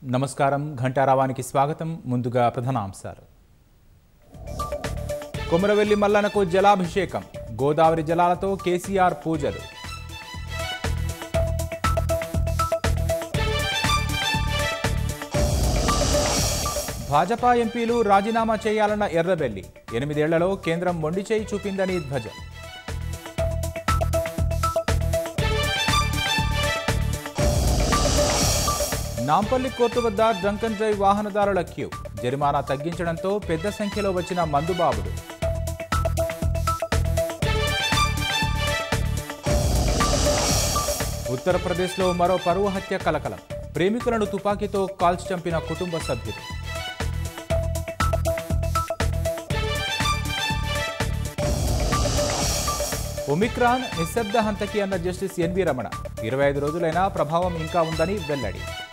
నమస్కారం ఘంటారావానికి స్వాగతం ముందుగా ప్రధానాంశాలు కొమరవెల్లి మల్లనకు జలాభిషేకం గోదావరి జలాలతో కేసీఆర్ పూజలు భాజపా ఎంపీలు రాజీనామా చేయాలన్న ఎర్రబెల్లి ఎనిమిదేళ్లలో కేంద్రం మొండి చేయి చూపిందని ధ్వజం నాంపల్లి కోర్టు వద్ద డ్రంకన్ డ్రైవ్ వాహనదారుల క్యూ జరిమానా తగ్గించడంతో పెద్ద సంఖ్యలో వచ్చిన మందుబాబులు ఉత్తరప్రదేశ్లో మరో పరువు హత్య కలకలం ప్రేమికులను తుపాకీతో కాల్చి చంపిన కుటుంబ సభ్యులు ఒమిక్రాన్ నిశ్శబ్ద హంతకి అన్న జస్టిస్ ఎన్వి రమణ ఇరవై ఐదు రోజులైనా ప్రభావం ఇంకా ఉందని వెల్లడి